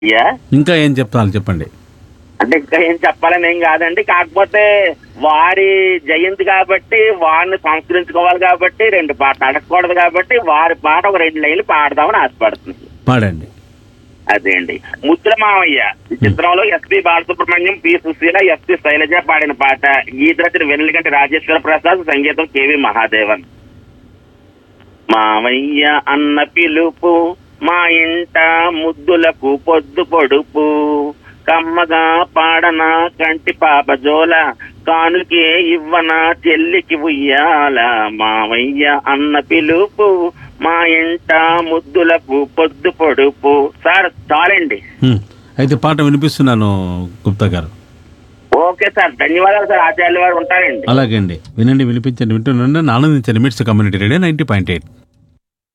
అయ్యా ఇంకా ఏం చెప్తాను చెప్పండి అంటే ఇంకా ఏం చెప్పాలని ఏం కాదండి కాకపోతే వారి జయంతి కాబట్టి వారిని సంస్కరించుకోవాలి కాబట్టి రెండు పాటలు అడగకూడదు కాబట్టి వారి పాట ఒక రెండు లైన్లు పాడదామని ఆశపడుతుంది పాడండి అదే అండి ముద్ర మావయ్య ఈ చిత్రంలో SP Balasubrahmanyam P Susheela SP Sailaja పాడిన పాట గీతరచన వెన్నెలగంటి రాజేశ్వర ప్రసాద్ సంగీతం కేవి మహాదేవన్ మావయ్య అన్న పిలుపు మా ఇంట ముద్దులకు పొద్దు పొడుపు కమ్మగా పాడన కంటి పాప జోల కానుకే ఇవ్వన చెల్లికి ఉయ్యాల మావయ్య అన్న పిలుపు మా ఇంట ముద్దులకు పొద్దు పొడుపు సార్ చాలండి హ్మ్. అయితే పాట వినిపిస్తున్నాను గుప్తా గారు ఓకే సార్ ధన్యవాదాలు సార్ ఆచార్య వారు ఉంటారండి అలాగే అండి వినండి వినిపించండి వింటుండండి ఆనందించండి MITS community radio ninety point eight